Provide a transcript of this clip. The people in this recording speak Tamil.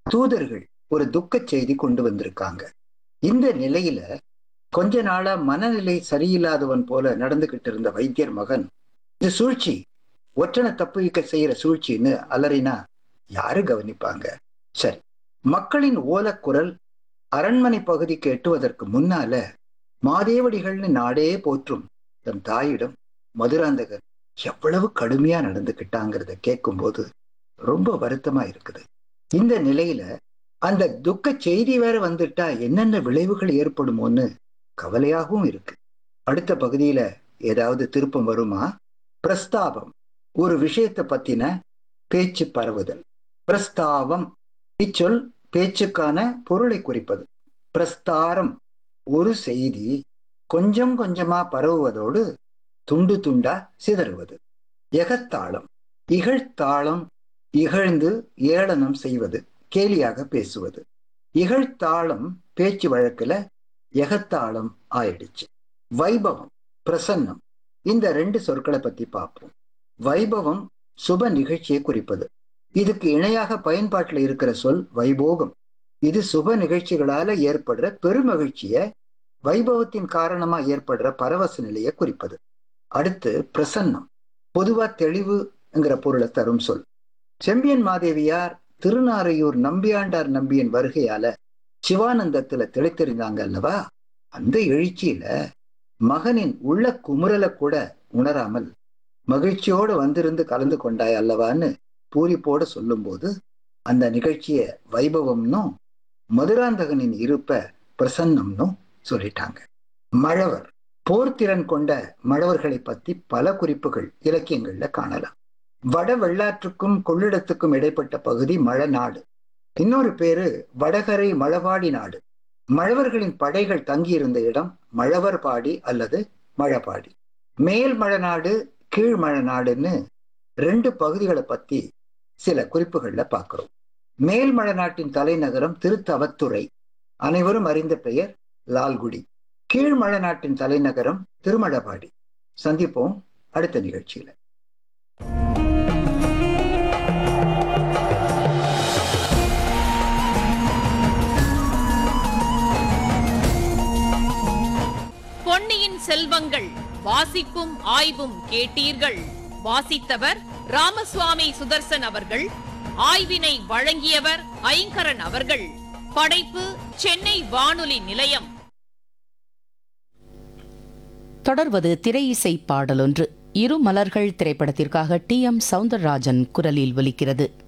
தூதர்கள் ஒரு துக்கச் செய்தி கொண்டு வந்திருக்காங்க இந்த நிலையில கொஞ்ச நாளா மனநிலை சரியில்லாதவன் போல நடந்துகிட்டு இருந்த வைத்தியர் மகன் இது சூழ்ச்சி ஒற்றனை தப்புவிக்க செய்யற சூழ்ச்சின்னு அலறினா யாரு கவனிப்பாங்க சரி மக்களின் ஓலக்குரல் அரண்மனை பகுதிக்கு எட்டுவதற்கு முன்னால மாதேவடிகள்னு நாடே போற்றும் தன் தாயிடம் மதுராந்தகர் எவ்வளவு கடுமையா நடந்துகிட்டாங்கிறத கேட்கும்போது ரொம்ப வருத்தமா இருக்குது இந்த நிலையில அந்த துக்க செய்தி வேற வந்துட்டா என்னென்ன விளைவுகள் ஏற்படுமோன்னு கவலையாகவும் இருக்கு அடுத்த பகுதியில ஏதாவது திருப்பம் வருமா பிரஸ்தாபம் ஒரு விஷயத்தை பத்தின பேச்சு பரவுதல் பிரஸ்தாவம் இச்சொல் பேச்சுக்கான பொருளை குறிப்பது பிரஸ்தாரம் ஒரு செய்தி கொஞ்சம் கொஞ்சமா பரவுவதோடு துண்டு துண்டா சிதறுவது எகத்தாளம் இகழ்த்தாளம் இகழ்ந்து ஏளனம் செய்வது கேலியாக பேசுவது இகழ்த்தாளம் பேச்சு வழக்குல எகத்தாளம் ஆயிடுச்சு வைபவம் பிரசன்னம் இந்த ரெண்டு சொற்களை பத்தி பார்ப்போம் வைபவம் சுப நிகழ்ச்சியை குறிப்பது இதுக்கு இணையாக பயன்பாட்டில் இருக்கிற சொல் வைபோகம் இது சுப நிகழ்ச்சிகளால ஏற்படுற பெருமகிழ்ச்சிய வைபவத்தின் காரணமா ஏற்படுற பரவச நிலையை குறிப்பது அடுத்து பிரசன்னம் பொதுவா தெளிவுங்கிற பொருளை தரும் சொல் செம்பியன் மாதேவியார் திருநாரையூர் நம்பியாண்டார் நம்பியின் வருகையால சிவானந்தத்துல திளைத்திருந்தாங்க அல்லவா அந்த எழுச்சியில மகனின் உள்ள குமுறலை கூட உணராமல் மகிழ்ச்சியோடு வந்திருந்து கலந்து கொண்டாய் அல்லவான்னு பூரிப்போடு சொல்லும்போது அந்த நிகழ்ச்சிய வைபவம்னும் மதுராந்தகனின் இருப்ப பிரசன்னம்னும் சொல்லிட்டாங்க மழவர் போர்த்திறன் கொண்ட மழவர்களை பத்தி பல குறிப்புகள் இலக்கியங்கள்ல காணலாம் வட வெள்ளாற்றுக்கும் கொள்ளிடத்துக்கும் இடைப்பட்ட பகுதி மழநாடு இன்னொரு பேரு வடகரை மழபாடி நாடு மழவர்களின் படைகள் தங்கியிருந்த இடம் மழவர்பாடி அல்லது மழபாடி மேல் மழநாடு கீழ் மழநாடுன்னு ரெண்டு பகுதிகளை பத்தி சில குறிப்புகள்ல பார்க்கிறோம் மேல் மழநாட்டின் தலைநகரம் திருத்தவத்துறை அனைவரும் அறிந்த பெயர் லால்குடி கீழ் மழநாட்டின் தலைநகரம் திருமழபாடி சந்திப்போம் அடுத்த நிகழ்ச்சியில பொன்னியின் செல்வங்கள் வாசிப்பும் ஆய்வும் கேட்டீர்கள் வாசித்தவர் ராமசுவாமி சுதர்சன் அவர்கள் ஆய்வினை வழங்கியவர் ஐங்கரன் அவர்கள் படைப்பு சென்னை வானொலி நிலையம் தொடர்வது திரை இசை பாடலொன்று இரு மலர்கள் திரைப்படத்திற்காக டி எம் சவுந்தரராஜன் குரலில் ஒலிக்கிறது